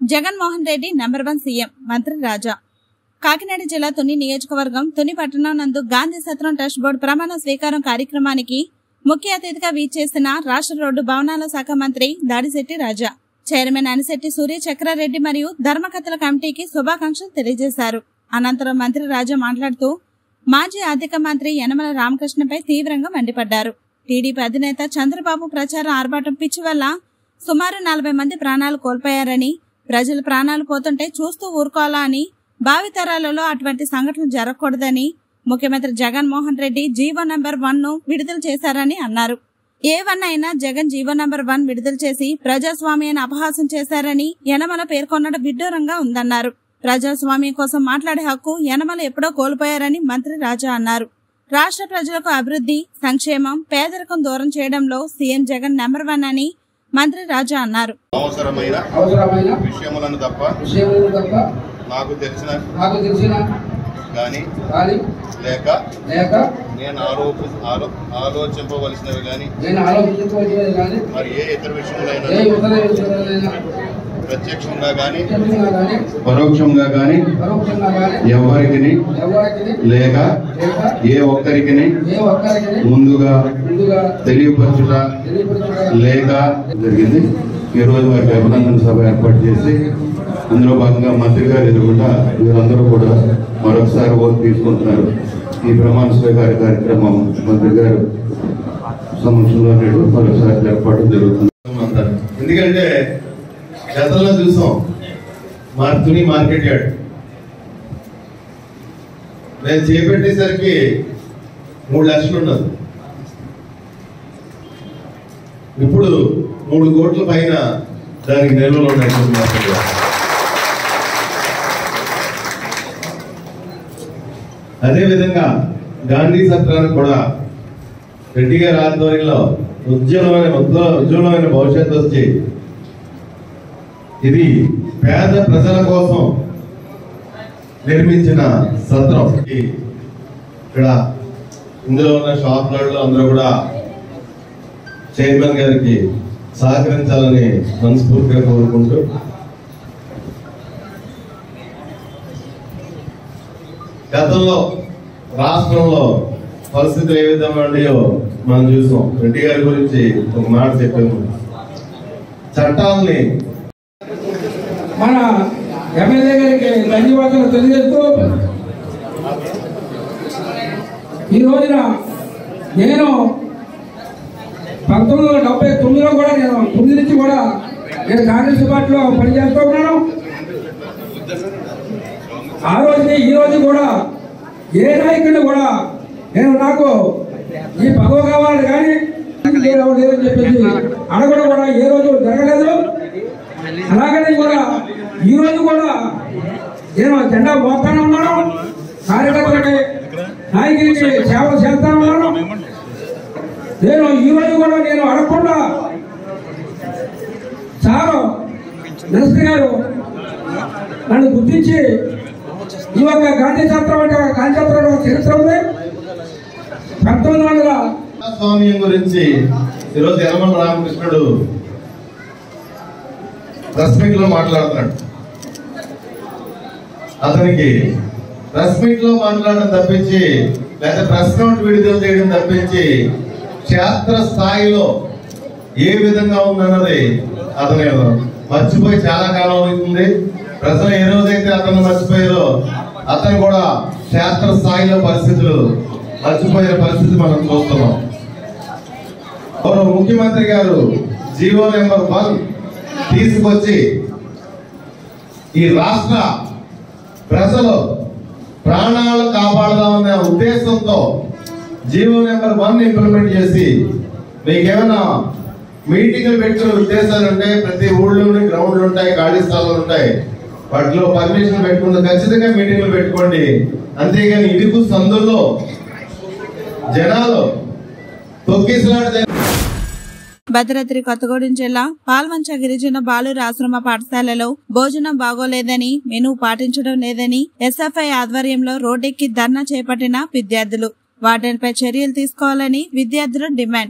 Jaganmohan Reddy number one CM మంత్రి రాజా కాకినాడ జిల్లా తుని నియోజకవర్గం తుని పట్టణం నందు గాంధీ సత్రం ట్రస్ట్ బోర్డు ప్రమాణ స్వీకారం కార్యక్రమానికి ముఖ్య అతిథిగా వీచేసిన రాష్ట్ర రోడ్డు భవనాల శాఖ మంత్రి దాడిశెట్టి రాజా చైర్మన్ అనిశెట్టి సూర్య చక్రారెడ్డి మరియు ధర్మకర్తల కమిటీకి శుభాకాంక్షలు తెలియజేశారు అనంతరం మంత్రి రాజా మాట్లాడుతూ మాజీ ఆర్థిక మంత్రి యనమల రామకృష్ణపై తీవ్రంగా మండిపడ్డారు టీడీపీ అధినేత చంద్రబాబు ప్రచార ఆర్భాటం పిచ్చి వల్ల సుమారు నలభై మంది ప్రాణాలు కోల్పోయారని ప్రజలు ప్రాణాలు పోతుంటే చూస్తూ ఊరుకోవాలా అని భావితరాలలో అటువంటి సంఘటనలు జరగకూడదని ముఖ్యమంత్రి Jaganmohan Reddy GO number one ను విడుదల చేశారని అన్నారు ఏ వన్ అయినా జగన్ జీవో నంబర్ వన్ విడుదల చేసి ప్రజాస్వామ్యాన్ని అపహాసం చేశారని యనమల పేర్కొనడం విడ్డూరంగా ఉందన్నారు ప్రజాస్వామ్యం కోసం మాట్లాడే హక్కు యనమల ఎప్పుడో కోల్పోయారని మంత్రి రాజా అన్నారు రాష్ట్ర ప్రజలకు అభివృద్ధి సంక్షేమం పేదరికం దూరం చేయడంలో సీఎం జగన్ నెంబర్ వన్ అని మంత్రి రాజా అన్నారు అవసరమైన అవసరమైన విషయములను తప్ప విషయములను తప్ప నాకు తెలిసిన నాకు తెలిసిన గాని కానీ లేక లేక నేను ఆరోప ఆలో ఆలోచింపవలసినవి గాని నేను ఆలోచించుకోవట్లేదు కానీ మరి ఏ ఇతర విషయములైనా ఏ ఉత్తర విషయంలోనైనా ప్రత్యక్షంగా గాని ముఖ్యంగా కానీ పరోక్షంగా గాని పరోక్షంగా కానీ ఎవరికి ఎవరికి లేక లేక ఏ ఒక్కరికి ఏ ఒక్కరికి ముందుగా ముందుగా తెలియపరచుట తెలియపరచడం లేక జరిగింది ఈ రోజు వారికి అభినందన సభ ఏర్పాటు చేసి అందులో భాగంగా మంత్రి గారు ఎదురుకుండా వీరందరూ కూడా మరొకసారి ఓటు తీసుకుంటున్నారు ఈ ప్రమాణ స్వీకార కార్యక్రమం మంత్రి గారు సమక్షంలో నేడు మరొకసారి జరపడం జరుగుతుంది ఎందుకంటే గతంలో చూసాం మార్తుని మార్కెట్ యార్డ్ నేను చేపట్టేసరికి మూడు లక్షలు ఉన్నది ఇప్పుడు మూడు కోట్ల పైన దానికి నిల్వలు ఉన్నాయి కొన్ని మార్కెట్లో. అదేవిధంగా గాంధీ సత్రానికి కూడా రెడ్డి గారి ఆధ్వర్యంలో ఉజ్వలమైన ఉజ్వల ఉజ్వలమైన భవిష్యత్తు వచ్చి ఇది పేద ప్రజల కోసం నిర్మించిన సత్రం ఈ ఇక్కడ ఇందులో ఉన్న షాపులలో అందరూ కూడా చైర్మన్ గారికి సహకరించాలని మనస్ఫూర్తిగా కోరుకుంటూ గతంలో రాష్ట్రంలో పరిస్థితులు ఏ విధంగా ఉన్నాయో మనం చూసాం రెడ్డి గారి గురించి ఒక మాట చెప్పాము చట్టాలని మన ఎమ్మెల్యే గారికి ధన్యవాదాలు తెలియజేస్తూ ఈ రోజున నేను పంతొమ్మిది వందల డెబ్బై తొమ్మిదిలో కూడా నేను తొమ్మిది నుంచి కూడా నేను కాంగ్రెస్ పార్టీలో పనిచేస్తూ ఉన్నాను ఆ రోజుకి ఈ రోజు కూడా ఏ నాయకుడిని కూడా నేను నాకు ఈ పదవి కావాలి కానీ లేదని చెప్పేసి అడగడం కూడా ఏ రోజు జరగలేదు అలాగనే కూడా ఈ రోజు కూడా నేను జెండా మోస్తానే ఉన్నాను కార్యకర్తలకి నాయకులకి సేవ చేస్తా ఉన్నాను నేను ఈ రోజు కూడా నేను అడగకుండా సారు మినిస్టర్ గారు నన్ను గుర్తించి ఈ యొక్క గాంధీ శాస్త్రం అంటే గాంధీ శాస్త్రం ఒక చరిత్ర ఉంది పంతొమ్మిది వందల స్వామ్యం గురించి ఈరోజు యనమల రామకృష్ణుడు ప్రెస్ మీట్ లో మాట్లాడుతున్నాడు అతనికి ప్రెస్ మీట్ లో మాట్లాడడం తప్పించి లేదా ప్రెస్ నోట్ విడుదల చేయడం తప్పించి క్షేత్ర స్థాయిలో ఏ విధంగా ఉందన్నది అతను మర్చిపోయి చాలా కాలం అవుతుంది ప్రజలు ఏ రోజైతే అతను మర్చిపోయారో అతను కూడా క్షేత్ర స్థాయిలో పరిస్థితులు మర్చిపోయిన పరిస్థితి మనం చూస్తున్నాం గౌరవ ముఖ్యమంత్రి గారు జీవో నెంబర్ వన్ తీసుకొచ్చి ఈ రాష్ట్ర ప్రజలు ప్రాణాలు కాపాడదామనే ఉద్దేశంతో జీవో నెంబర్ వన్ ఇంప్లిమెంట్ చేసి మీకేమైనా మీటింగ్లు పెట్టుకునే ఉద్దేశాలు ఉంటే ప్రతి ఊళ్ళోని గ్రౌండ్లు ఉంటాయి ఖాళీ స్థలాలు ఉంటాయి వాటిలో పర్మిషన్ పెట్టుకుంటే ఖచ్చితంగా మీటింగ్లు పెట్టుకోండి అంతేగాని ఇరుకు సందుల్లో జనాలు తొక్కిసలాడితే భద్రాద్రి కొత్తగూడెం జిల్లా పాల్వంచ గిరిజన బాలుర ఆశ్రమ పాఠశాలలో భోజనం బాగోలేదని మెనూ పాటించడం లేదని ఎస్ఎఫ్ఐ ఆధ్వర్యంలో రోడ్డెక్కి ధర్నా చేపట్టిన విద్యార్థులు వాటిపై చర్యలు తీసుకోవాలని విద్యార్థులు డిమాండ్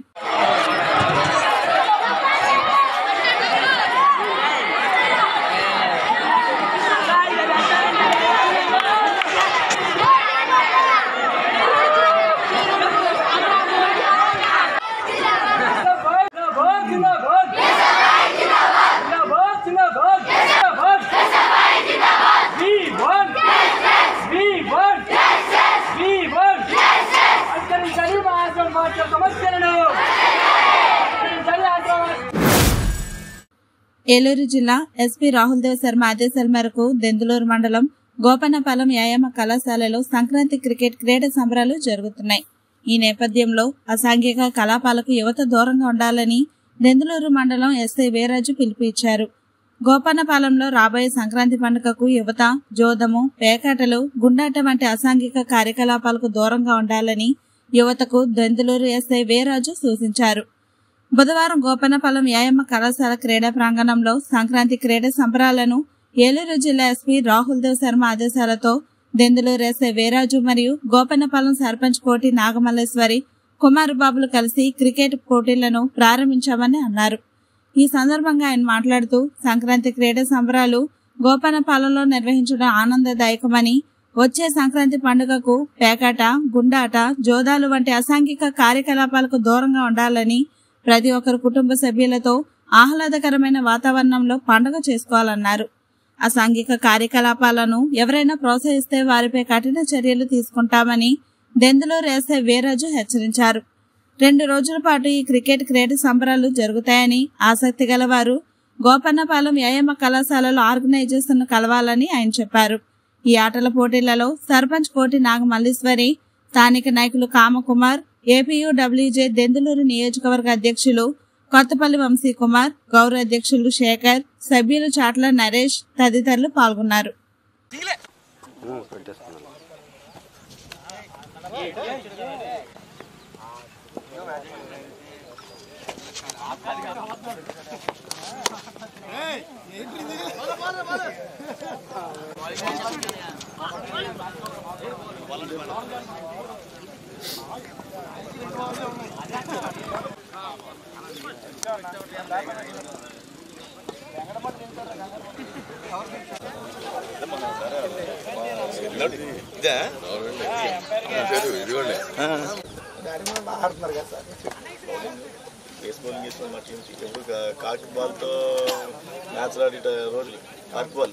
ఏలూరు జిల్లా ఎస్పీ రాహుల్ దేవ్ శర్మ ఆదేశాల మేరకు దెందులూరు మండలం గోపన్నపాలెం వ్యాయామ కళాశాలలో సంక్రాంతి క్రికెట్ క్రీడా సంబరాలు జరుగుతున్నాయి ఈ నేపథ్యంలో అసాంఘిక కలాపాలకు యువత దూరంగా ఉండాలని దెందులూరు మండలం ఎస్ఐ వీరాజు పిలుపు ఇచ్చారు గోపన్నపాలెంలో రాబోయే సంక్రాంతి పండుగకు యువత జోదము పేకాటలు గుండాట వంటి అసాంఘిక కార్యకలాపాలకు దూరంగా ఉండాలని యువతకు దెందులూరు ఎస్ఐ వీరాజు సూచించారు బుధవారం గోపన్నపాలెం వ్యాయామ కళాశాల క్రీడా ప్రాంగణంలో సంక్రాంతి క్రీడా సంబరాలను ఏలూరు జిల్లా ఎస్పీ రాహుల్ దేవ్ శర్మ ఆదేశాలతో దెందులూరు ఎస్ఐ వీరాజు మరియు గోపన్నపాలెం సర్పంచ్ కోటి నాగమల్లేశ్వరి కుమారబాబులు కలిసి క్రికెట్ పోటీలను ప్రారంభించామని అన్నారు ఈ సందర్భంగా ఆయన మాట్లాడుతూ సంక్రాంతి క్రీడా సంబరాలు గోపన్నపాలెంలో నిర్వహించడం ఆనందదాయకమని వచ్చే సంక్రాంతి పండుగకు పేకాట గుండాట జోదాలు వంటి అసాంఘిక కార్యకలాపాలకు దూరంగా ఉండాలని ప్రతి ఒక్కరు కుటుంబ సభ్యులతో ఆహ్లాదకరమైన వాతావరణంలో పండుగ చేసుకోవాలన్నారు అసాంఘిక కార్యకలాపాలను ఎవరైనా ప్రోత్సహిస్తే వారిపై కఠిన చర్యలు తీసుకుంటామని దెందులో రేసే వీరాజు హెచ్చరించారు రెండు రోజుల పాటు ఈ క్రికెట్ క్రీడా సంబరాలు జరుగుతాయని ఆసక్తి గల వారు గోపన్నపాలెం వ్యాయామ కళాశాలలో ఆర్గనైజర్స్ ను కలవాలని ఆయన చెప్పారు ఈ ఆటల పోటీలలో సర్పంచ్ కోటి నాగమల్లీశ్వరి స్థానిక నాయకులు కామకుమార్ ఏపీయూడబ్ల్యూజే దెందులూరు నియోజకవర్గ అధ్యక్షులు కొత్తపల్లి వంశీ కుమార్ గౌరవ అధ్యక్షులు శేఖర్ సభ్యులు చాట్ల నరేష్ తదితరులు పాల్గొన్నారు ఇదే ఇదిగోండి బేస్బాల్ గీసుకుని మా టీంకి ఎప్పుడు కా- కాకి బాల్తో మ్యాచ్లు ఆడే రోజులు కాకి బాల్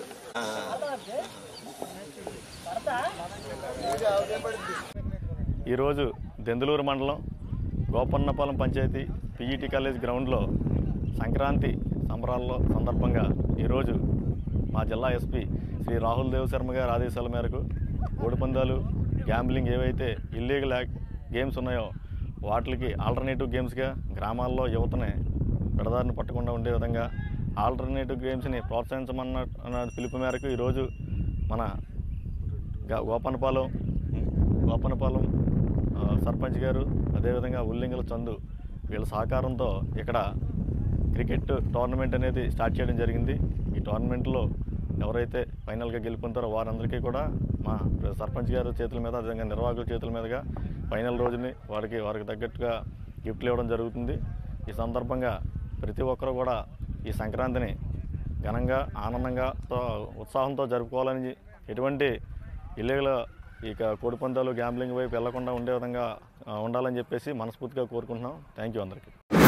ఈరోజు దెందులూరు మండలం గోపన్నపాలెం పంచాయతీ పీఈటీ కాలేజ్ గ్రౌండ్లో సంక్రాంతి సంబరాల్లో సందర్భంగా ఈరోజు మా జిల్లా ఎస్పీ శ్రీ రాహుల్ దేవ్ శర్మ గారి ఆదేశాల మేరకు ఓడిపందాలు గ్యాంబ్లింగ్ ఏవైతే ఇల్లీగల్ యాక్ గేమ్స్ ఉన్నాయో వాటికి ఆల్టర్నేటివ్ గేమ్స్గా గ్రామాల్లో యువతని పెడదారిని పట్టకుండా ఉండే విధంగా ఆల్టర్నేటివ్ గేమ్స్ని ప్రోత్సహించమన్న అన్న పిలుపు మేరకు ఈరోజు మన గా- గోపన్నపాలెం గోపన్నపాలెం ఆ, సర్పంచ్ గారు అదేవిధంగా ఉల్లింగల చందు వీళ్ళ సహకారంతో ఇక్కడ క్రికెట్ టోర్నమెంట్ అనేది స్టార్ట్ చేయడం జరిగింది ఈ టోర్నమెంట్లో ఎవరైతే ఫైనల్గా గెలుపొందారో వారందరికీ కూడా మా సర్పంచ్ గారు చేతుల మీద అదేవిధంగా నిర్వాహకుల చేతుల మీదుగా ఫైనల్ రోజుని వారికి వారికి తగ్గట్టుగా గిఫ్ట్లు ఇవ్వడం జరుగుతుంది ఈ సందర్భంగా ప్రతి ఒక్కరూ కూడా ఈ సంక్రాంతిని ఘనంగా ఆనందంగా తో ఉత్సాహంతో జరుపుకోవాలని ఎటువంటి ఇల్లీగల్ ఇక కోడిపందాలు గ్యాంబ్లింగ్ వైపు వెళ్లకుండా ఉండే విధంగా ఆ, ఉండాలని చెప్పేసి మనస్ఫూర్తిగా కోరుకుంటున్నాం థ్యాంక్ యూ అందరికీ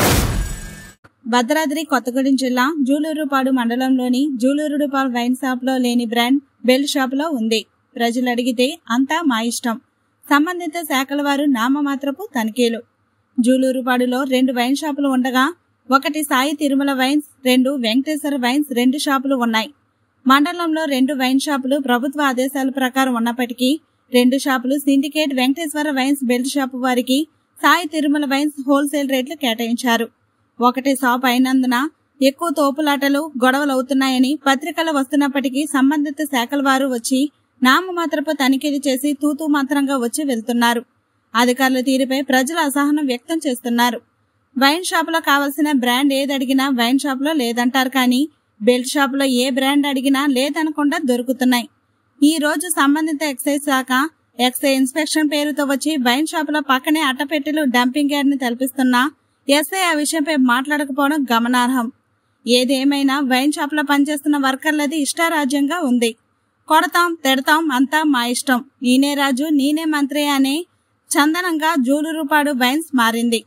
భద్రాద్రి కొత్తగూడెం జిల్లా జూలూరుపాడు మండలంలోని జూలూరుపాడు వైన్ షాప్ లో లేని బ్రాండ్ బెల్ట్ షాప్ లో ఉంది ప్రజలు అడిగితే అంతా మా ఇష్టం సంబంధిత శాఖల వారు నామమాత్రపు తనిఖీలు జూలూరుపాడులో రెండు వైన్ షాపులు ఉండగా ఒకటి సాయి తిరుమల వైన్స్ రెండు వెంకటేశ్వర వైన్స్ రెండు షాపులు ఉన్నాయి మండలంలో రెండు వైన్ షాపులు ప్రభుత్వ ఆదేశాల ప్రకారం ఉన్నప్పటికీ రెండు షాపులు syndicate Venkateswara wines belt shop వారికి సాయి తిరుమల వైన్స్ హోల్సేల్ రేట్లు కేటాయించారు ఒకటి షాప్ అయినందున ఎక్కువ తోపులాటలు గొడవలు అవుతున్నాయని పత్రికలు వస్తున్నప్పటికీ సంబంధిత శాఖల వారు వచ్చి నామమాత్రపు తనిఖీలు చేసి తూతూ మాత్రంగా వచ్చి వెళ్తున్నారు అధికారుల తీరుపై ప్రజలు అసహనం వ్యక్తం చేస్తున్నారు వైన్ షాపులో కావలసిన బ్రాండ్ ఏది అడిగినా వైన్ షాపులో లేదంటారు కానీ బెల్ట్ షాపులో ఏ బ్రాండ్ అడిగినా లేదనకుండా దొరుకుతున్నాయి ఈ రోజు సంబంధిత ఎక్సైజ్ శాఖ ఎక్సైజ్ ఇన్స్పెక్షన్ పేరుతో వచ్చి వైన్ షాపుల పక్కనే అట్టపెట్టెలు డంపింగ్ యార్డ్ ని తలపిస్తున్నా ఎస్ఐ ఆ విషయంపై మాట్లాడకపోవడం గమనార్హం ఏదేమైనా వైన్ షాప్ లో పనిచేస్తున్న వర్కర్లది ఇష్టారాజ్యంగా ఉంది కొడతాం తిడతాం అంతా మా ఇష్టం నేనే రాజు నేనే మంత్రి అనే చందనంగా జూలూరుపాడు వైన్స్ మారింది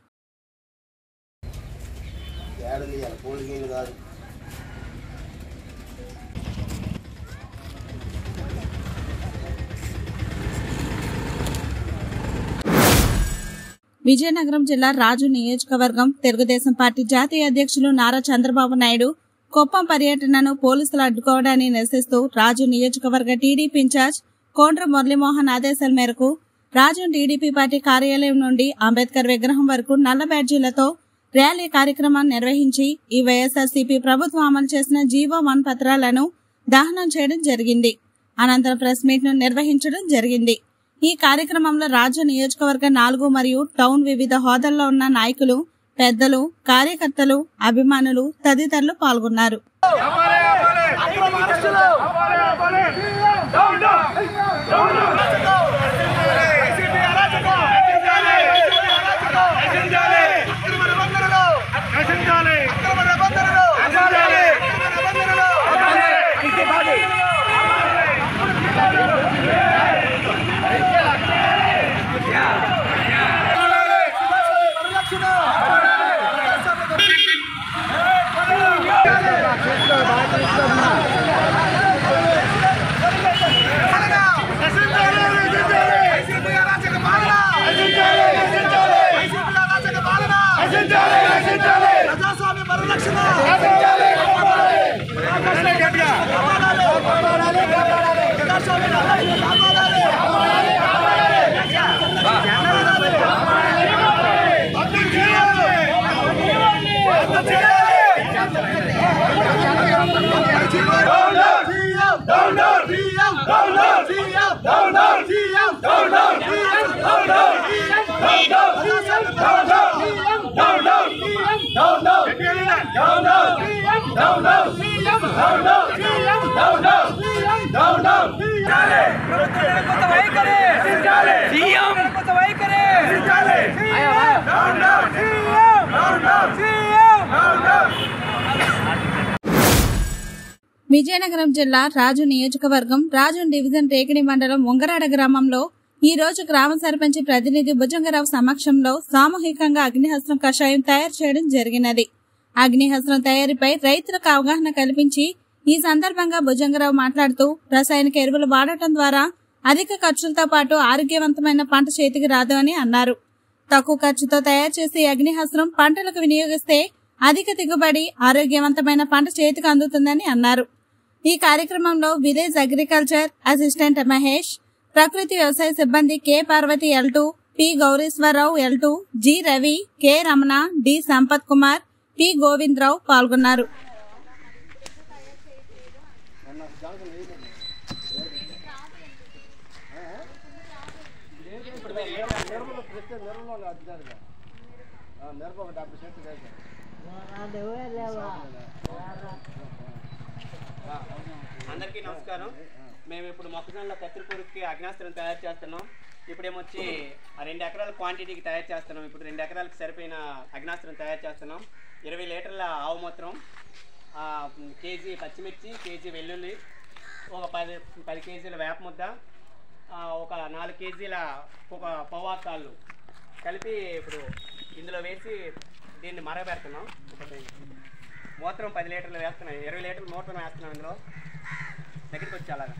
విజయనగరం జిల్లా రాజు నియోజకవర్గం తెలుగుదేశం పార్టీ జాతీయ అధ్యక్షులు నారా చంద్రబాబు నాయుడు కుప్పం పర్యటనను పోలీసులు అడ్డుకోవడాన్ని నిరసిస్తూ రాజు నియోజకవర్గ టీడీపీ ఇన్ఛార్జ్ కోండ్ర మురళీమోహన్ ఆదేశాల మేరకు రాజు టీడీపీ పార్టీ కార్యాలయం నుండి అంబేద్కర్ విగ్రహం వరకు నల్ల బ్యాడ్జీలతో ర్యాలీ కార్యక్రమాన్ని నిర్వహించి ఈ వైఎస్ఆర్సీపీ ప్రభుత్వం అమలు చేసిన జీవో వన్ పత్రాలను దహనం చేయడం జరిగింది అనంతరం ప్రెస్ మీట్ ను నిర్వహించడం జరిగింది ఈ కార్యక్రమంలో రాజు నియోజకవర్గ నాలుగు మరియు టౌన్ వివిధ హోదాల్లో ఉన్న నాయకులు పెద్దలు కార్యకర్తలు అభిమానులు తదితరులు పాల్గొన్నారు ప్రజాస్వామ్య పరిరక్షణ విజయనగరం జిల్లా రాజు నియోజకవర్గం రాజు డివిజన్ రేకిడి మండలం ఉంగరాడ గ్రామంలో ఈ రోజు గ్రామ సర్పంచ్ ప్రతినిధి భుజంగరావు సమక్షంలో సామూహికంగా అగ్నిహస్త్రం కషాయం తయారు చేయడం జరిగినది అగ్నిహస్త్రం తయారీపై రైతులకు అవగాహన కల్పించి ఈ సందర్భంగా భుజంగరావు మాట్లాడుతూ రసాయనిక ఎరువులు వాడటం ద్వారా అధిక ఖర్చులతో పాటు ఆరోగ్యవంతమైన పంట చేతికి రాదు అని అన్నారు తక్కువ ఖర్చుతో తయారు చేసే ఈ అగ్నిహస్త్రం పంటలకు వినియోగిస్తే అధిక దిగుబడి ఆరోగ్యవంతమైన పంట చేతికి అందుతుందని అన్నారు ఈ కార్యక్రమంలో విలేజ్ అగ్రికల్చర్ అసిస్టెంట్ మహేష్ ప్రకృతి వ్యవసాయ సిబ్బంది K Parvathi L two P Gowrishwararao L two G Ravi K Ramana D Sampath Kumar P Govindarao పాల్గొన్నారు అందరికీ నమస్కారం మేము ఇప్పుడు మొక్కజొన్నలో కత్తిరి పురుగుకి అగ్నాస్త్రం తయారు చేస్తున్నాం ఇప్పుడేమొచ్చి ఆ రెండు ఎకరాల క్వాంటిటీకి తయారు చేస్తున్నాం ఇప్పుడు రెండు ఎకరాలకు సరిపోయిన అగ్నాస్త్రం తయారు చేస్తున్నాం ఇరవై లీటర్ల ఆవు మూత్రం ఆ, కేజీ పచ్చిమిర్చి కేజీ వెల్లుల్లి ఒక పది పది కేజీల వేప ముద్ద ఆ, ఒక నాలుగు కేజీల ఒక పవాకాళ్ళు కలిపి ఇప్పుడు ఇందులో వేసి దీన్ని మరగబెడుతున్నాం ఒకటి మూత్రం పది లీటర్లు వేస్తున్నాం ఇరవై లీటర్లు మూత్రం వేస్తున్నాం ఇందులో దగ్గరికి వచ్చి అలాగా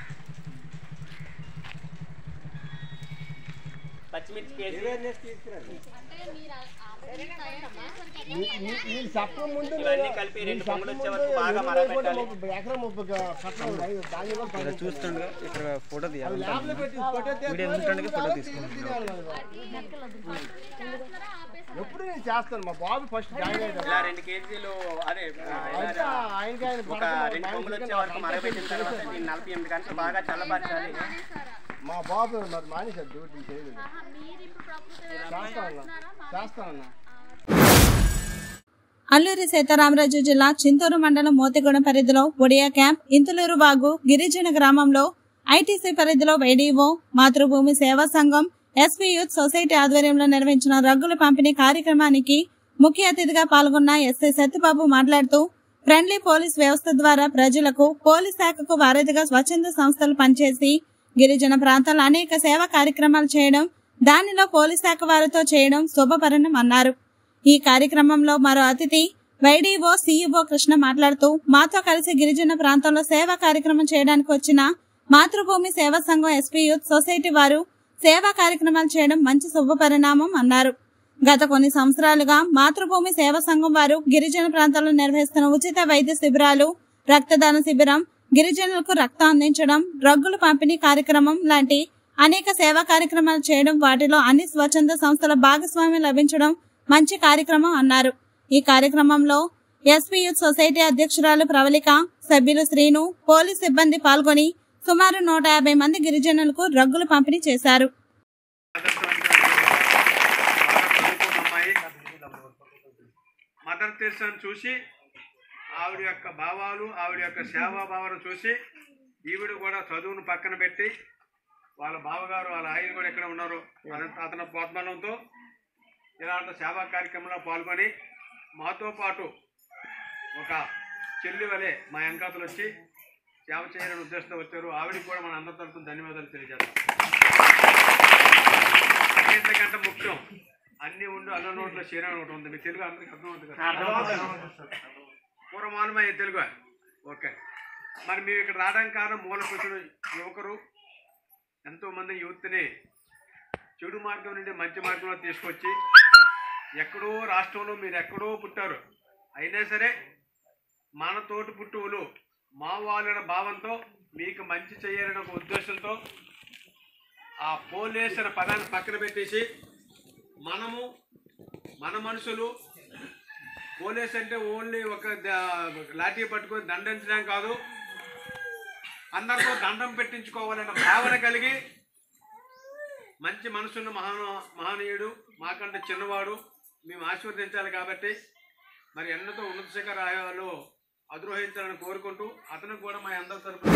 పచ్చిమిర్చి కేజీ ఇవన్నీ కలిపి రెండు పొంగులు వచ్చే వరకు బాగా మరగబెట్టాలి చూస్తుండగా ఇక్కడ ఫోటో తీయాలి వీడియో ఎందుకంటే ఫోటో తీసుకుంటాను ఎప్పుడు నేను చేస్తాను మా బాబు ఫస్ట్ జాయిన్ అయ్యాడు ఇలా రెండు కేజీలు అదే ఆ, ఇలా ఆయనకి ఆయన ఒక రెండు పొంగులు వచ్చే వరకు మరగబెట్టిన తర్వాత దీన్ని నలభై ఎనిమిది గంటలు బాగా చల్లబరచాలి మా బాబు మరి మానేశాడు డ్యూటీ చేయలేదు చేస్తానన్నా చేస్తానన్నా అల్లూరి సీతారామరాజు జిల్లా చింతూరు మండలం మోతిగూడెం పరిధిలో ఒడియా క్యాంప్ ఇంతులూరు వాగు గిరిజన గ్రామంలో ఐటీసీ పరిధిలో వైడీఓ మాతృభూమి సేవా సంఘం ఎస్పీ యూత్ సొసైటీ ఆధ్వర్యంలో నిర్వహించిన రగ్గుల పంపిణీ కార్యక్రమానికి ముఖ్య అతిథిగా పాల్గొన్న ఎస్ఐ సత్యబాబు మాట్లాడుతూ ఫ్రెండ్లీ పోలీస్ వ్యవస్థ ద్వారా ప్రజలకు పోలీస్ శాఖకు వారధిగా స్వచ్ఛంద సంస్థలు పనిచేసి గిరిజన ప్రాంతాల్లో అనేక సేవా కార్యక్రమాలు చేయడం దానిలో పోలీస్ శాఖ వారితో చేయడం శుభపరిణం అన్నారు ఈ కార్యక్రమంలో మరో అతిథి వైడీఓ సీఈఓ కృష్ణ మాట్లాడుతూ మాతో కలిసి గిరిజన ప్రాంతంలో సేవా కార్యక్రమం చేయడానికి వచ్చిన మాతృభూమి సేవా సంఘం ఎస్పీ యూత్ సొసైటీ వారు సేవా కార్యక్రమాలు చేయడం మంచి శుభ పరిణామం అన్నారు గత కొన్ని సంవత్సరాలుగా మాతృభూమి సేవా సంఘం వారు గిరిజన ప్రాంతాల్లో నిర్వహిస్తున్న ఉచిత వైద్య శిబిరాలు రక్తదాన శిబిరం గిరిజనులకు రక్తం అందించడం డ్రగ్గులు పంపిణీ కార్యక్రమం లాంటి అనేక సేవా కార్యక్రమాలు చేయడం వాటిలో అన్ని స్వచ్ఛంద సంస్థల భాగస్వామ్యం లభించడం మంచి కార్యక్రమం అన్నారు ఈ కార్యక్రమంలో ఎస్పీ యూత్ సొసైటీ అధ్యక్షురాలు ప్రవళిక సభ్యులు శ్రీను పోలీస్ సిబ్బంది పాల్గొని సుమారు నూట యాభై మంది గిరిజనులకు రగ్గులు పంపిణీ చేశారు అమ్మాయి మదర్ తెరిసాను చూసి ఆవిడ యొక్క భావాలు ఆవిడ యొక్క సేవా భావాలు చూసి ఈవిడ కూడా చదువును పక్కన పెట్టి వాళ్ళ బావగారు వాళ్ళ ఆయన కూడా ఎక్కడ ఉన్నారు అతను అతని ప్రోత్సాహంతో ఇలాంటి సేవా కార్యక్రమంలో పాల్గొని మాతో పాటు ఒక చెల్లి వలె మా వెంకాతలు వచ్చి సేవ చేయాలని ఉద్దేశంతో వచ్చారు ఆవిడకి కూడా మన అందరి తరఫున ధన్యవాదాలు తెలియజేస్తాం అన్నింటికంటే ముఖ్యం అన్ని ఉండి అల్ల నోట్లో చీర ఒకటి ఉంది మీ తెలుగు అందరికి అర్థమవుతుంది కదా పూర్వమానమయ్యే తెలుగు ఓకే మరి మేము ఇక్కడ రావడానికి కారణం మూల పురుషుడు యువకులు ఎంతో మంది యూత్ని చెడు మార్గం నుండి మంచి మార్గంలో తీసుకొచ్చి ఎక్కడో రాష్ట్రంలో మీరు ఎక్కడో పుట్టారు అయినా సరే మన తోటి పుట్టువులు మా వాళ్ళ భావంతో మీకు మంచి చేయాలనే ఒక ఉద్దేశంతో ఆ పోలీస్ అనే పదాన్ని పక్కన పెట్టేసి మనము మన మనుషులు పోలీస్ అంటే ఓన్లీ ఒక ద- లాఠీ పట్టుకొని దండించడం కాదు అందరితో దండం పెట్టించుకోవాలన్న భావన కలిగి మంచి మనసున్న మహాను మహనీయుడు మాకంటే చిన్నవాడు మేము ఆశీర్వదించాలి కాబట్టి మరి ఎన్నతో ఉన్నత శిఖరాలు అధిరోహించాలని కోరుకుంటూ అతను కూడా మా అందరి తరపున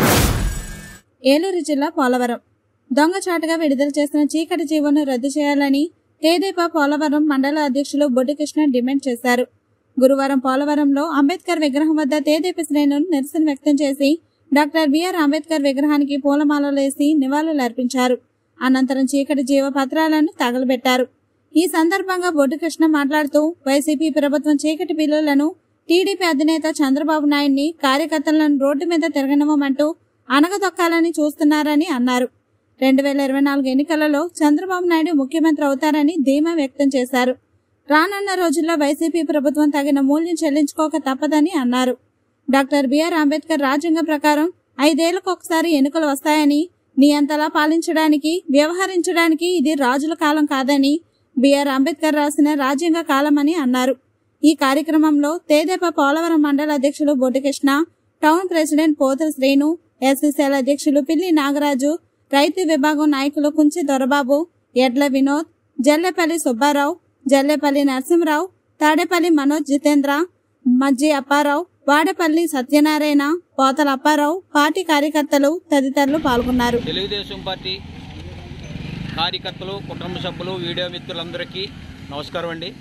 ఏలూరు జిల్లా పోలవరం దొంగచాటుగా విడుదల చేసిన చీకటి జీవోను రద్దు చేయాలని తేదేపా పోలవరం మండల అధ్యక్షులు బొడ్డుకృష్ణ డిమాండ్ చేశారు గురువారం పోలవరంలో అంబేద్కర్ విగ్రహం వద్ద తేదేపా శ్రేణులు నిరసన వ్యక్తం చేసి డాక్టర్ బిఆర్ అంబేద్కర్ విగ్రహానికి పూలమాలలేసి నివాళులర్పించారు అనంతరం చీకటి జీవ పత్రాలను తగలబెట్టారు ఈ సందర్భంగా బొడ్డుకృష్ణ మాట్లాడుతూ వైసీపీ ప్రభుత్వం చీకటి బిల్లులను టీడీపీ అధినేత చంద్రబాబు నాయుడిని కార్యకర్తలను రోడ్డు మీద తిరగనివ్వమంటూ అనగదొక్కాలని చూస్తున్నారని అన్నారు రెండు వేల ఇరవై నాలుగు ఎన్నికలలో చంద్రబాబు నాయుడు ముఖ్యమంత్రి అవుతారని ధీమా వ్యక్తం చేశారు రానున్న రోజుల్లో వైసీపీ ప్రభుత్వం తగిన మూల్యం చెల్లించుకోక తప్పదని అన్నారు డాక్టర్ బిఆర్ అంబేద్కర్ రాజ్యాంగం ప్రకారం ఐదేళ్లకు ఒకసారి ఎన్నికలు వస్తాయని నీ అంతలా పాలించడానికి వ్యవహరించడానికి ఇది రాజుల కాలం కాదని బిఆర్ అంబేద్కర్ రాసిన రాజ్యాంగ కాలమని అన్నారు ఈ కార్యక్రమంలో తేదేపా పోలవరం మండల అధ్యక్షులు బొడ్డుకృష్ణ టౌన్ ప్రెసిడెంట్ పోతల శ్రేణు ఎస్సీసీఎల్ అధ్యక్షులు పిల్లి నాగరాజు రైతు విభాగం నాయకులు కుంచి దొరబాబు ఎడ్ల వినోద్ జల్లెపల్లి సుబ్బారావు జల్లెపల్లి నరసింహరావు తాడేపల్లి మనోజ్ జితేంద్ర మజ్జి అప్పారావు వాడపల్లి సత్యనారాయణ పోతల అప్పారావు పార్టీ కార్యకర్తలు తదితరులు పాల్గొన్నారు తెలుగుదేశం పార్టీ కార్యకర్తలు కుటుంబ సభ్యులు వీడియో మిత్రులందరికీ నమస్కారం అండి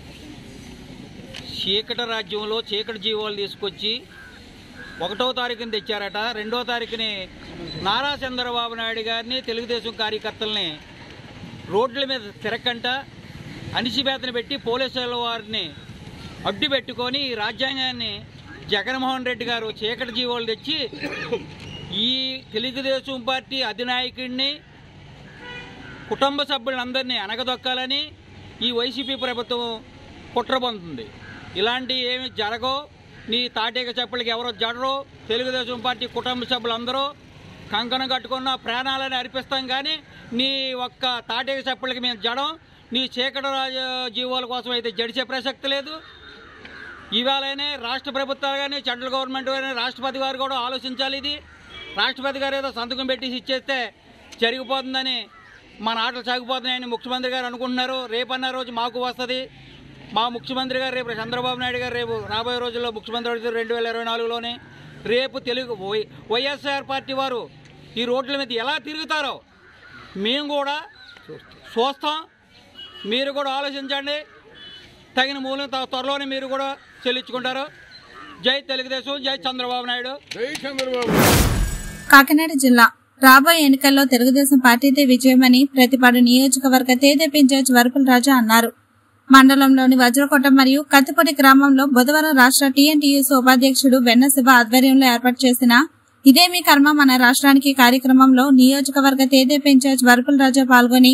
చీకటి రాజ్యంలో చీకటి జీవాలు తీసుకొచ్చి ఒకటో తారీఖుని తెచ్చారట రెండో తారీఖుని నారా చంద్రబాబు నాయుడు గారిని తెలుగుదేశం కార్యకర్తల్ని రోడ్ల మీద తిరగంట అణిచివేతన పెట్టి పోలీసుల వారిని అడ్డు పెట్టుకొని ఈ రాజ్యాంగాన్ని జగన్మోహన్ రెడ్డి గారు చీకటి జీవాలు తెచ్చి ఈ తెలుగుదేశం పార్టీ అధినాయకుడిని కుటుంబ సభ్యులందరినీ అనగదొక్కాలని ఈ వైసీపీ ప్రభుత్వం కుట్రబొందుతుంది ఇలాంటి ఏమి జరగవు నీ తాటేక చెప్పలకి ఎవరో జడరు తెలుగుదేశం పార్టీ కుటుంబ సభ్యులందరూ కంకణం కట్టుకున్న ప్రాణాలని అర్పిస్తాం కానీ నీ ఒక్క తాటేక చెప్పలకి మేము జడం నీ చీకటి రాజ జీవాల కోసం అయితే జడిచే ప్రసక్తి లేదు ఇవాళనే రాష్ట్ర ప్రభుత్వాలు కానీ సెంట్రల్ గవర్నమెంట్ కానీ రాష్ట్రపతి గారు కూడా ఆలోచించాలి ఇది రాష్ట్రపతి గారు ఏదో సంతకం పెట్టేసి ఇచ్చేస్తే జరిగిపోతుందని మన ఆటలు సాగిపోతున్నాయని ముఖ్యమంత్రి గారు అనుకుంటున్నారు రేపన్న రోజు మాకు వస్తుంది మా ముఖ్యమంత్రి గారు రేపు చంద్రబాబు నాయుడు గారు రేపు రాబోయే రోజుల్లో ముఖ్యమంత్రి అవుతారు రెండు వేల ఇరవై నాలుగులోనే రేపు తెలుగు వై- వైఎస్ఆర్ పార్టీ వారు ఈ రోడ్ల మీద ఎలా తిరుగుతారో మేము కూడా చూస్తాం మీరు కూడా ఆలోచించండి తగిన మూలం త- త్వరలోనే మీరు కూడా చెల్లించుకుంటారు జై తెలుగుదేశం జై చంద్రబాబు నాయుడు జై చంద్రబాబు కాకినాడ జిల్లా రాబోయే ఎన్నికల్లో తెలుగుదేశం పార్టీదే విజయమని ప్రతిపాడు నియోజకవర్గ తేదేపి ఇన్ఛార్జ్ వరపుల రాజా అన్నారు మండలంలోని వజ్రకోట మరియు కత్తిపొడి గ్రామంలో బుధవారం రాష్ట్ర టీఎన్టీయూసీ ఉపాధ్యక్షుడు వెన్న శివ ఆధ్వర్యంలో ఏర్పాటు చేసిన ఇదేమి కర్మ మన రాష్ట్రానికి కార్యక్రమంలో నియోజకవర్గ తేదేపి ఇన్ఛార్జ్ వరపుల రాజా పాల్గొని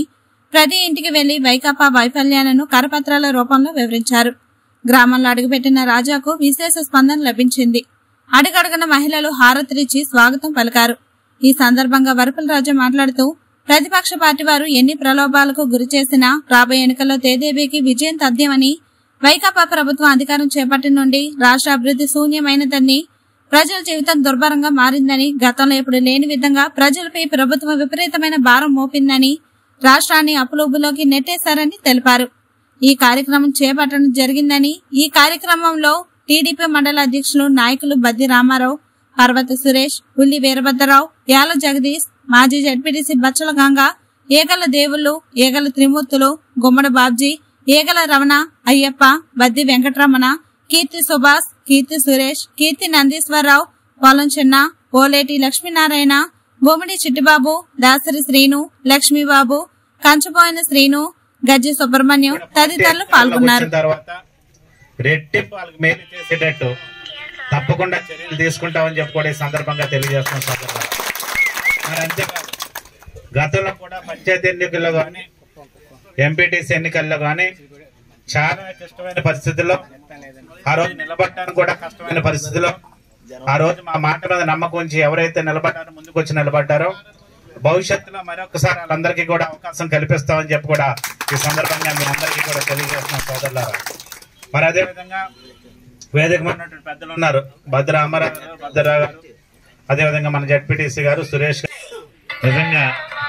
ప్రతి ఇంటికి వెళ్లి వైకాపా వైఫల్యాలను కరపత్రాల రూపంలో వివరించారు గ్రామంలో అడుగుపెట్టిన రాజాకు విశేష స్పందన లభించింది అడుగడుగున మహిళలు హారతులిచ్చి స్వాగతం పలికారు ఈ సందర్భంగా వరపుల రాజా మాట్లాడుతూ ప్రతిపక్ష పార్టీ వారు ఎన్ని ప్రలోభాలకు గురి చేసినా రాబోయే ఎన్నికల్లో తేదేబీకి విజయం తథ్యమని వైకాపా ప్రభుత్వం అధికారం చేపట్టిన నుండి రాష్ట్ర అభివృద్ధి శూన్యమైనదని ప్రజల జీవితం దుర్భరంగా మారిందని గతంలో ఎప్పుడు లేని విధంగా ప్రజలపై ప్రభుత్వం విపరీతమైన భారం మోపిందని రాష్ట్రాన్ని అప్పులోబులోకి నెట్టేశారని తెలిపారు ఈ కార్యక్రమం చేపట్టడం జరిగిందని ఈ కార్యక్రమంలో టీడీపీ మండల అధ్యక్షులు నాయకులు బద్ది రామారావు పర్వత సురేష్ ఉల్లి వీరభద్రరావు యాల జగదీష్ మాజీ జడ్పీటీసీ బచ్చల గంగ ఏగల దేవుళ్ళు ఏగల త్రిమూర్తులు గుమ్మడి బాబ్జీ ఏగల రమణ అయ్యప్ప బద్ది వెంకటరమణ కీర్తి సుభాష్ కీర్తి సురేష్ కీర్తి నందీశ్వరరావు పొలం చిన్న ఓలేటి లక్ష్మీనారాయణ బొమ్మిడి చిట్టిబాబు దాసరి శ్రీను లక్ష్మీబాబు కంచపోయిన శ్రీను గజ్జి సుబ్రహ్మణ్యం తదితరులు పాల్గొన్నారు వచ్చిన తర్వాత రెట్టింపు వాళ్ళకి మేలు చేసేటట్టు తప్పకుండా చర్యలు తీసుకుంటామని చెప్పి కూడా ఈ సందర్భంగా తెలియజేస్తున్నాం సోదరులారా. మరి అంతేకాదు గతంలో కూడా పంచాయతీ ఎన్నికల్లో కానీ ఎంపీటీసీ ఎన్నికల్లో కానీ చాలా కష్టమైన పరిస్థితుల్లో ఆ రోజు నిలబడటానికి కూడా కష్టమైన పరిస్థితుల్లో ఆ రోజు మా మాట మీద నమ్మకం ఉంచి ఎవరైతే నిలబడ్డారో ముందుకు వచ్చి నిలబడ్డారో భవిష్యత్తులో మరొకసారి వాళ్ళందరికీ కూడా అవకాశం కల్పిస్తామని చెప్పి కూడా ఈ సందర్భంగా మీ అందరికీ కూడా తెలియజేస్తున్నాం సోదరులారా మరి అదే విధంగా వేదిక మీద ఉన్నటువంటి పెద్దలు ఉన్నారు భద్ర అమరావు గారు భద్రరావు గారు అదే విధంగా మన జడ్పీటీసీ గారు సురేష్ గారు నిజంగా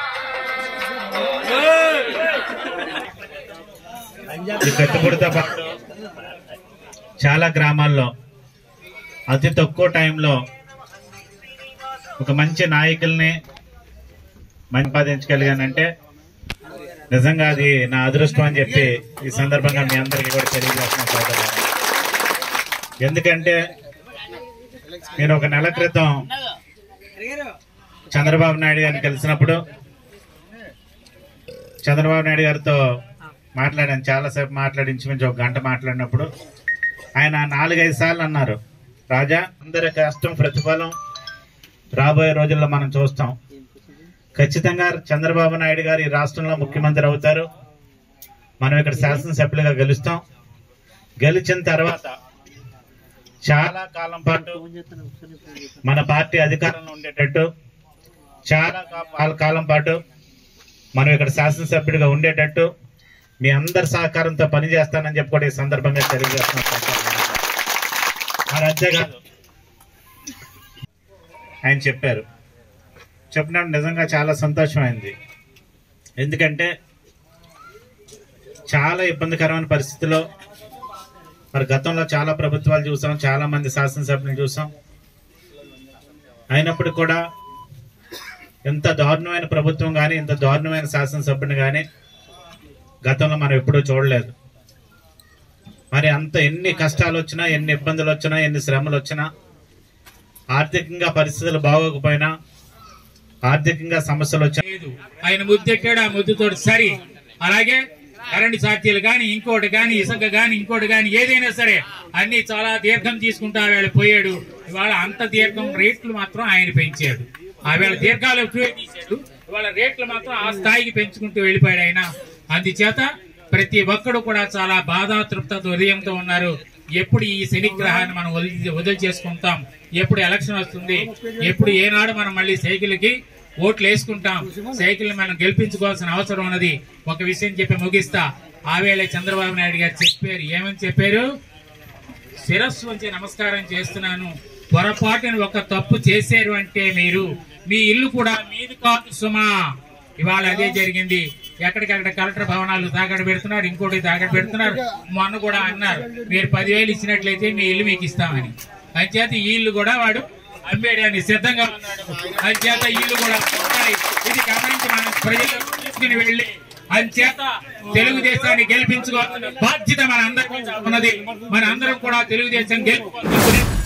ఈ పెట్టుబడితో పాటు చాలా గ్రామాల్లో అతి తక్కువ టైంలో ఒక మంచి నాయకుల్ని సంపాదించగలిగానంటే నిజంగా అది నా అదృష్టం అని చెప్పి ఈ సందర్భంగా మీ అందరికీ కూడా తెలియజేస్తున్నాను సోదరులారా. ఎందుకంటే నేను ఒక నెల క్రితం చంద్రబాబు నాయుడు గారిని కలిసినప్పుడు చంద్రబాబు నాయుడు గారితో మాట్లాడాను చాలాసేపు మాట్లాడి ఇంచుమించు ఒక గంట మాట్లాడినప్పుడు ఆయన నాలుగైదు సార్లు అన్నారు రాజా అందరి కష్టం ప్రతిఫలం రాబోయే రోజుల్లో మనం చూస్తాం ఖచ్చితంగా చంద్రబాబు నాయుడు గారు ఈ రాష్ట్రంలో ముఖ్యమంత్రి అవుతారు మనం ఇక్కడ శాసనసభ్యులుగా గెలుస్తాం గెలిచిన తర్వాత చాలా కాలం పాటు మన పార్టీ అధికారంలో ఉండేటట్టు చాలా కా- కాలం పాటు మనం ఇక్కడ శాసనసభ్యుడిగా ఉండేటట్టు మీ అందరి సహకారంతో పనిచేస్తానని చెప్పి కూడా ఈ సందర్భంగా తెలియజేస్తున్నాం మరి అంతేకాదు ఆయన చెప్పారు చెప్పినప్పుడు నిజంగా చాలా సంతోషమైంది ఎందుకంటే చాలా ఇబ్బందికరమైన పరిస్థితిలో మరి గతంలో చాలా ప్రభుత్వాలు చూసాం చాలా మంది శాసనసభ్యులు చూసాం అయినప్పుడు కూడా ఎంత దారుణమైన ప్రభుత్వం కానీ ఇంత దారుణమైన శాసనసభ్యుని కానీ గతంలో మనం ఎప్పుడూ చూడలేదు మరి అంత ఎన్ని కష్టాలు వచ్చినా ఎన్ని ఇబ్బందులు వచ్చినా ఎన్ని శ్రమలు వచ్చినా ఆర్థికంగా పరిస్థితులు బాగోకపోయినా ఆర్థికంగా సమస్యలు వచ్చినా ఆయన ముద్దెట్టాడు ఆ ముద్దుతోటి సరి అలాగే కరెంటు ఛార్జీలు కానీ ఇంకోటి కానీ ఇసుక కానీ ఇంకోటి కానీ ఏదైనా సరే అన్ని చాలా దీర్ఘం తీసుకుంటూ ఆవేళ పోయాడు ఇవాళ అంత దీర్ఘం రేట్లు మాత్రం ఆయన పెంచాడు ఆవేళ దీర్ఘాలు ఎక్కువే తీశాడు ఇవాళ రేట్లు మాత్రం ఆ స్థాయికి పెంచుకుంటూ వెళ్ళిపోయాడు ఆయన అందుచేత ప్రతి ఒక్కడు కూడా చాలా బాధాతృప్త హృదయంతో ఉన్నారు ఎప్పుడు ఈ శనిగ్రహాన్ని మనం వదిలి వదిలి చేసుకుంటాం ఎప్పుడు ఎలక్షన్ వస్తుంది ఎప్పుడు ఏనాడు మనం మళ్ళీ సైకిల్కి ఓట్లు వేసుకుంటాం సైకిల్ మనం గెలిపించుకోవాల్సిన అవసరం ఉన్నది ఒక విషయం చెప్పి ముగిస్తా ఆవేళ చంద్రబాబు నాయుడు గారు చెప్పారు ఏమని చెప్పారు శిరస్సు వంచి నమస్కారం చేస్తున్నాను పొరపాటున ఒక తప్పు చేశారు అంటే మీరు మీ ఇల్లు కూడా మీది కాదు సుమా ఇవాళ అదే జరిగింది ఎక్కడికక్కడ కలెక్టర్ భవనాలు తాకడ పెడుతున్నారు ఇంకోటి తాకడ పెడుతున్నారు మొన్న కూడా అన్నారు మీరు పదివేలు ఇచ్చినట్లయితే మీ ఇల్లు మీకు ఇస్తామని అంచేత ఈ ఇల్లు కూడా వాడు అమ్మేయడానికి సిద్ధంగా ఉన్నాడు అంచేత ఈ ఇల్లు కూడా ఉంటాయి. ఇది గమనించి మనం ప్రజలకు తీసుకుని వెళ్ళి అంచేత తెలుగుదేశాన్ని గెలిపించుకోవాల్సిన బాధ్యత మన అందరికీ ఉన్నది మన అందరం కూడా తెలుగుదేశం గెలుపుకోవాల్సిన